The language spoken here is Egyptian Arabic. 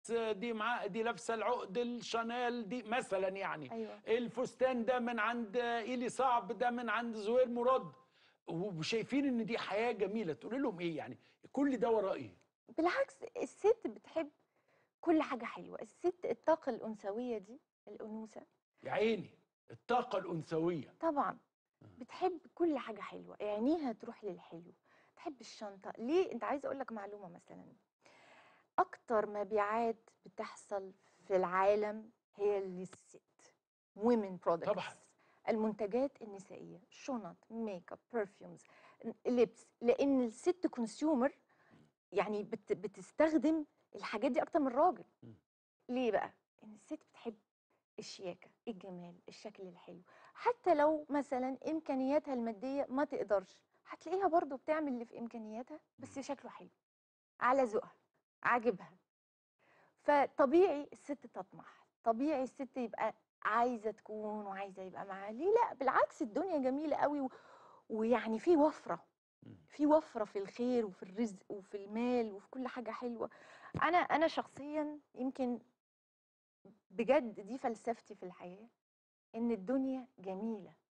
دي مع دي لابسه العقد الشانيل دي مثلا يعني ايوه الفستان ده من عند ايلي صعب ده من عند زهير مراد وشايفين ان دي حياه جميله تقول لهم ايه يعني كل ده وراه ايه بالعكس الست بتحب كل حاجه حلوه الست الطاقه الانثويه دي الانوثه يا عيني الطاقه الانثويه طبعا بتحب كل حاجه حلوه عينيها تروح للحلو تحب الشنطه ليه انت عايزه اقول لك معلومه مثلا اكتر مبيعات بتحصل في العالم هي للست women products طبعاً. المنتجات النسائيه شنط ميك اب برفيومز لبس لان الست كونسيومر يعني بت بتستخدم الحاجات دي اكتر من الراجل مم. ليه بقى ان الست بتحب الشياكه الجمال الشكل الحلو حتى لو مثلا امكانياتها الماديه ما تقدرش هتلاقيها برضو بتعمل اللي في امكانياتها بس شكله حلو على ذوقها عاجبها فطبيعي الست تطمح طبيعي الست يبقى عايزه تكون وعايزه يبقى معاها ليه لا بالعكس الدنيا جميله قوي و... ويعني في وفره مم. في وفره في الخير وفي الرزق وفي المال وفي كل حاجه حلوه انا انا شخصيا يمكن بجد دي فلسفتي في الحياه ان الدنيا جميله